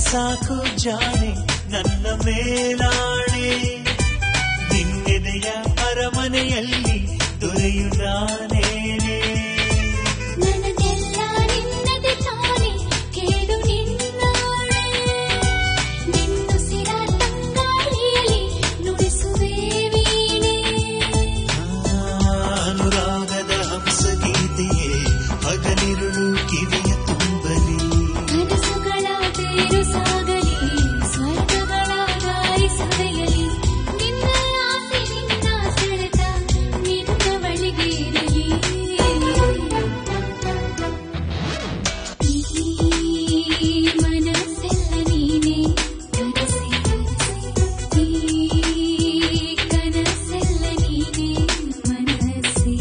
ಸಾಕು ಜಾಣೆ ನನ್ನ ಮೇಲಾಣೆ ನಿನ್ನೆದೆಯ ಅರಮನೆಯಲ್ಲಿ ದೊರೆಯು ನಾನೇನೆ ನನಗೆಲ್ಲ ನಿನ್ನದೆ ತಾನೆ ಕೇಳು ನಿನ್ನಾಣೆ ನಿನ್ನುಸಿರ ತಂಗಾಳಿಯಲ್ಲಿ ನುಡಿಸುವೆ ವೀಣೆ ಅನುರಾಗದ ಹಂಸ ಗೀತೆಯೇ ಹಗಲಿರುಳು ಕಿವಿಯ ತುಂಬಲಿ ಕನಸುಗಳ ಬೇರು ಸಾಗಲಿ ಸ್ವರ್ಗಗಳ ದಾರಿ ಸವೆಯಲಿ ನಿನ್ನ ಆಸೆ ನಿನ್ನ ಸೆಳೆತ ನಿನ್ನ ಬಳಿಗೆ ಇರಲಿ ಈ ಮನಸ್ಸೆಲ್ಲ ನೀನೇ ಕನಸೆ ಕನಸೆ ಈ ಕನಸೆಲ್ಲ ನೀನೇ ಮನಸ್ಸೇ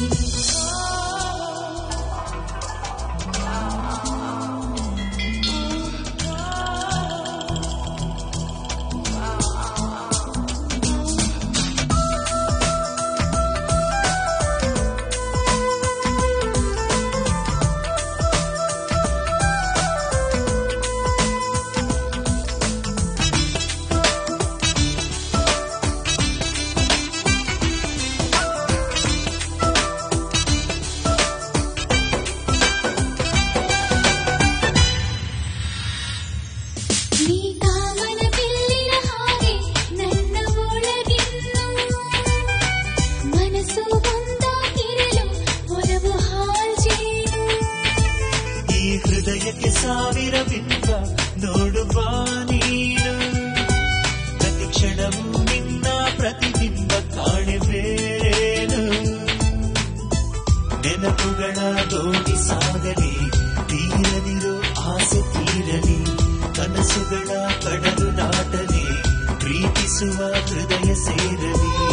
ನೀ ಕಾಮನ ಬಿಲ್ಲಿನ ಹಾಗೆ ನನ್ನ ಒಳಗಿನ್ನು ಮನಸ್ಸು ಒಂದಾಗಿರಲು ಒಲವು ಹಾಲ್ಜೇನು ಈ ಹೃದಯಕ್ಕೆ ಸಾವಿರ ಬಿಂಬ ನೋಡುವ ನೀನು ಪ್ರತಿ ಕ್ಷಣವೂ ನಿನ್ನ ಪ್ರತಿಬಿಂಬ ಕಾಣೆ ಬೇರೇನು ನೆನಪುಗಳ ದೋಣಿ ಸಾಗಲಿ ತೀರದಿರೋ ಆಸೆ ತೀರಲಿ ಕನಸುಗಳ ಕಡಲು ನಾಟಲಿ ಪ್ರೀತಿಸುವ ಹೃದಯ ಸೇರಲಿ